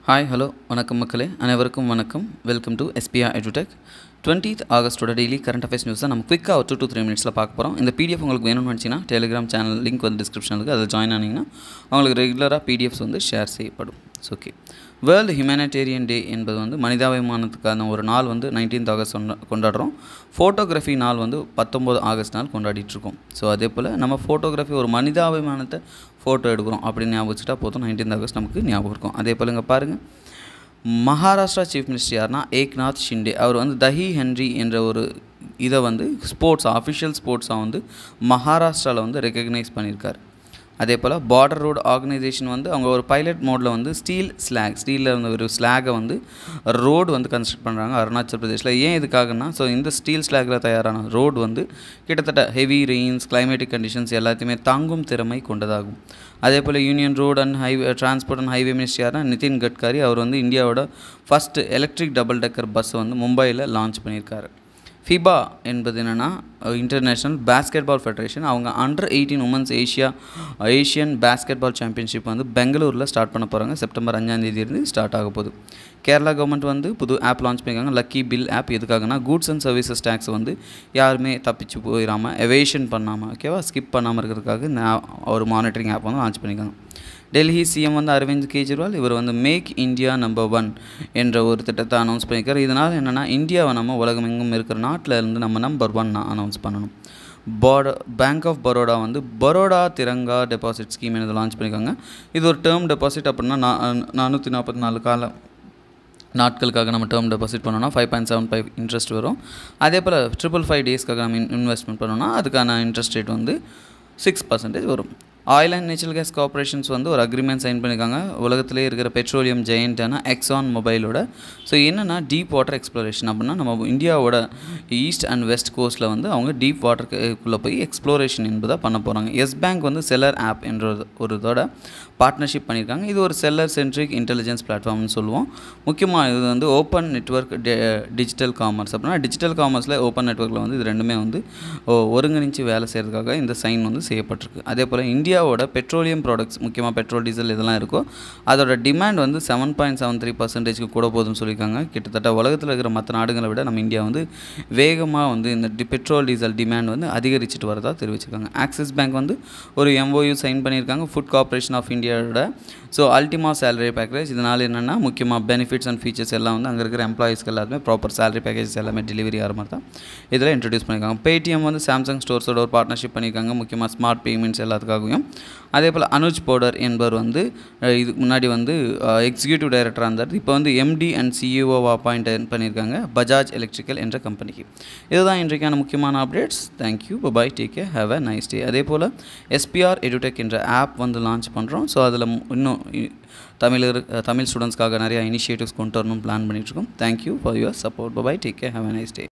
hi hello வணக்கம் மக்களே அனைவருக்கும் வணக்கம் வெல்கம் டு எஸ்பிஆர் எஜுடெக் டுவெண்ட்டீத் ஆகஸ்டோட டெய்லி கரண்ட் அஃபேர்ஸ் நியூஸ் தான் நம்ம குயிக்காக ஒரு டூ டூ த்ரீ மினிட்ஸில் பார்க்க போகிறோம் இந்த பிடிஎஃப் உங்களுக்கு வேணும்னு நினச்சிங்கன்னா டெலிகிராம் சேனல் லிங்க் வந்து டிஸ்கிரிப்ஷன் இருக்குது அதில் ஜாயின் ஆனீங்கன்னா உங்களுக்கு ரெகுலராக பிடிஎஃப்ஸ் வந்து ஷேர் செய்யப்படும் it's okay world humanitarian day என்பது வந்து மனிதாபிமானத்துக்கான ஒரு நாள் வந்து நைன்டீன்த் ஆகஸ்ட் கொண்டா- கொண்டாடுறோம் ஃபோட்டோகிராஃபி நாள் வந்து பத்தொம்போது ஆகஸ்ட் நாள் கொண்டாடிட்டு இருக்கோம் ஸோ அதே போல் நம்ம ஃபோட்டோகிராஃபி ஒரு மனிதாபிமானத்தை ஃபோட்டோ எடுக்கிறோம் அப்படின்னு ஞாபகம் வச்சுட்டா போதும் நைன்டீன்த் ஆகஸ்ட் நமக்கு ஞாபகம் இருக்கும் அதே போல் இங்கே பாருங்கள் மகாராஷ்டிரா சீஃப் மினிஸ்டர் யாருன்னா ஏக்நாத் ஷிண்டே அவர் வந்து தஹி ஹென்ரி என்ற ஒரு இதை வந்து ஸ்போர்ட்ஸ் அஃபிஷியல் ஸ்போர்ட்ஸாக வந்து மகாராஷ்டிராவில் வந்து ரெக்கக்னைஸ் பண்ணியிருக்காரு அதே போல் பார்டர் ரோடு ஆர்கனைசேஷன் வந்து அவங்க ஒரு பைலட் மோடில் வந்து ஸ்டீல் ஸ்லாக் ஸ்டீலில் இருந்த ஒரு ஸ்லாகை வந்து ரோடு வந்து கன்ஸ்ட்ரக்ட் பண்ணுறாங்க அருணாச்சல் பிரதேஷில் ஏன் இதுக்காகனா ஸோ இந்த ஸ்டீல் ஸ்லாகில் தயாரான ரோடு வந்து கிட்டத்தட்ட ஹெவி ரெயின்ஸ் கிளைமேட்டிக் கண்டிஷன்ஸ் எல்லாத்தையுமே தாங்கும் திறமை கொண்டதாகும் அதே போல் union road and highway transport and highway minister யாருன்னா நிதின் கட்காரி அவர் வந்து இந்தியாவோட first electric double decker bus வந்து மும்பையில் லான்ச் பண்ணியிருக்காரு ஃபிபா என்பது என்னென்னா இன்டர்நேஷ்னல் பேஸ்கெட்பால் ஃபெடரேஷன் அவங்க under eighteen women's Asia Asian basketball championship வந்து பெங்களூரில் ஸ்டார்ட் பண்ண போகிறாங்க செப்டம்பர் அஞ்சாம் தேதி இருந்து ஸ்டார்ட் ஆக போகுது கேரளா கவர்மெண்ட் வந்து புது ஆப் லான்ச் பண்ணியிருக்காங்க லக்கி பில் ஆப் எதுக்காகனா கூட்ஸ் அண்ட் சர்வீசஸ் டேக்ஸ் வந்து யாருமே தப்பிச்சு போயிடாமல் எவேஷன் பண்ணாமல் ஓகேவா ஸ்கிப் பண்ணாமல் இருக்கிறதுக்காக இந்த app- ஒரு மானிட்டரிங் ஆப் வந்து லான்ச் பண்ணியிருக்காங்க டெல்லி சிஎம் வந்து அரவிந்த் கெஜ்ரிவால் இவர் வந்து மேக் இந்தியா நம்பர் ஒன் என்ற ஒரு திட்டத்தை அனௌன்ஸ் பண்ணியிருக்காரு இதனால் என்னென்னா இந்தியாவை நம்ம உலகமெங்கும் இருக்கிற நாட்டில் இருந்து நம்ம நம்பர் ஒன் அனௌன்ஸ் பண்ணணும் பாட பேங்க் ஆஃப் பரோடா வந்து பரோடா திரங்கா டெபாசிட் ஸ்கீம் எனது லான்ச் பண்ணியிருக்காங்க இது ஒரு டேர்ம் டெபாசிட் அப்படின்னா நா நானூற்றி நாற்பத்தி நாலு காலம் நாட்களுக்காக நம்ம டேர்ம் டெபாசிட் பண்ணோம்னா five point seven five interest வரும் அதே போல் ட்ரிபிள் ஃபைவ் டேஸ்க்காக நம்ம இன்வெஸ்ட்மெண்ட் பண்ணோம்னா அதுக்கான இன்ட்ரெஸ்ட் ரேட் வந்து சிக்ஸ் பர்சன்டேஜ் வரும் oil and natural gas corporations வந்து ஒரு அக்ரிமெண்ட் சைன் பண்ணியிருக்காங்க உலகத்திலே இருக்கிற பெட்ரோலியம் ஜெயண்ட்டான எக்ஸான் மொபைலோட ஸோ என்னென்னா டீப் வாட்டர் எக்ஸ்ப்ளோரேஷன் அப்படின்னா நம்ம இந்தியாவோட ஈஸ்ட் அண்ட் வெஸ்ட் கோஸ்ட்டில் வந்து அவங்க டீப் வாட்டருக்குள்ளே போய் எக்ஸ்ப்ளோரேஷன் என்பதை பண்ண போகிறாங்க எஸ் பேங்க் வந்து செல்லர் ஆப் என்ற ஒரு- ஒரு இதோட பார்ட்னர்ஷிப் பண்ணியிருக்காங்க இது ஒரு செல்லர் சென்ட்ரிக் இன்டெலிஜென்ஸ் பிளாட்ஃபார்ம்னு சொல்லுவோம் முக்கியமாக இது வந்து ஓப்பன் நெட்வொர்க் டிஜிட்டல் காமர்ஸ் அப்படின்னா டிஜிட்டல் காமர்ஸில் ஓப்பன் நெட்வொர்க்கில் வந்து இது ரெண்டுமே வந்து ஒ- ஒருங்கிணைச்சு வேலை செய்கிறதுக்காக இந்த சைன் வந்து செய்யப்பட்டிருக்கு அதே போல் இந்தியாவோட பெட்ரோலியம் ப்ராடக்ட்ஸ் முக்கியமாக பெட்ரோல் டீசல் இதெல்லாம் இருக்கோ அதோட டிமாண்ட் வந்து செவன் பாயிண்ட் செவன் த்ரீ பர்சன்டேஜ்க்கு கூட போகுதுன்னு சொல்லியிருக்காங்க கிட்டத்தட்ட உலகத்தில் இருக்கிற மற்ற நாடுகளை விட நம்ம இந்தியா வந்து வேகமாக வந்து இந்த டி பெட்ரோல் டீசல் டிமாண்ட் வந்து அதிகரிச்சிட்டு வரதா தெரிவிச்சிருக்காங்க ஆக்சிஸ் பேங்க் வந்து ஒரு எம்ஓயு சைன் பண்ணியிருக்காங்க ஃபுட் கார்ப்பரேஷன் ஆஃப் இந்தியாவோட ஸோ அல்டிமா சேலரி பேக்கேஜ் இதனால் என்னென்னா முக்கியமாக பெனிஃபிட்ஸ் அண்ட் ஃபீச்சர்ஸ் எல்லாம் வந்து அங்கே இருக்கிற எம்ப்ளாயீஸ்க்கு எல்லாருமே ப்ராப்பர் சேலரி பேக்கேஜஸ் எல்லாமே டெலிவரி ஆகிற மாதிரி தான் இதில் இன்ட்ரடியூஸ் பண்ணியிருக்காங்க பேடிஎம் வந்து சாம்சங் ஸ்டோர்ஸோட ஒரு பார்ட்னர்ஷிப் பண்ணியிருக்காங்க முக்கியமாக ஸ்மார்ட் பேமெண்ட்ஸ் எல்லாத்துக்காகவும் அதே போல் அனுஜ் போடர் என்பவர் வந்து அஹ், இதுக்கு முன்னாடி வந்து எக்ஸிக்யூட்டிவ் டைரக்டராக இருந்தார் இப்போ வந்து எம்டி அண்ட் சிஇஓவாக அப்பாயிண்ட் பண்ணியிருக்காங்க பஜாஜ் எலக்ட்ரிக்கல் என்ற கம்பெனிக்கு இதுதான் இன்றைக்கான முக்கியமான updates thank you bye bye take care have a nice day அதே போல் எஸ்பிஆர் எடுடெக் என்ற ஆப் வந்து லான்ச் பண்ணுறோம் ஸோ அதில் இன்னும் இ- தமிழர் தமிழ் ஸ்டூடெண்ட்ஸ்க்காக நிறையா இனிஷியேட்டிவ்ஸ் கொண்டு வரணும்னு பிளான் பண்ணிகிட்ருக்கோம் thank you for your support bye bye take care have a nice day